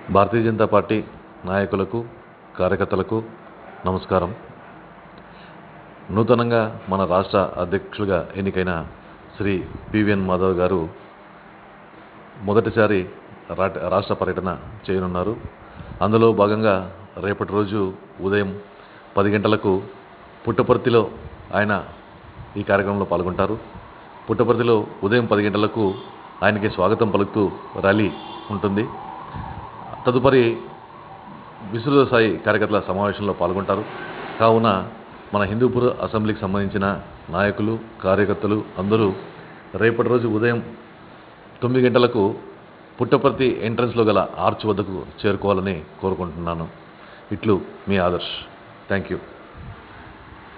భారతీయ Janata party నాయకులకు కార్యకర్తలకు నమస్కారం నూతనంగా మన రాష్ట్ర అధ్యక్షులుగా ఎన్నికైన శ్రీ పివిఎన్ మాధవ్ గారు మొదటిసారి రాట రాష్ట్ర పర్యటన చేయనున్నారు అందులో భాగంగా రేపటి రోజు ఉదయం పది గంటలకు పుట్టపర్తిలో ఆయన ఈ కార్యక్రమంలో పాల్గొంటారు పుట్టపర్తిలో ఉదయం పది గంటలకు ఆయనకి స్వాగతం పలుకుతూ ర్యాలీ ఉంటుంది తదుపరి విస్తృత స్థాయి కార్యకర్తల సమావేశంలో పాల్గొంటారు కావున మన హిందూపూర్ అసెంబ్లీకి సంబంధించిన నాయకులు కార్యకర్తలు అందరూ రేపటి రోజు ఉదయం తొమ్మిది గంటలకు పుట్టపర్తి ఎంట్రన్స్లో గల ఆర్చ్ వద్దకు చేరుకోవాలని కోరుకుంటున్నాను ఇట్లు మీ ఆదర్శ్ థ్యాంక్ యూ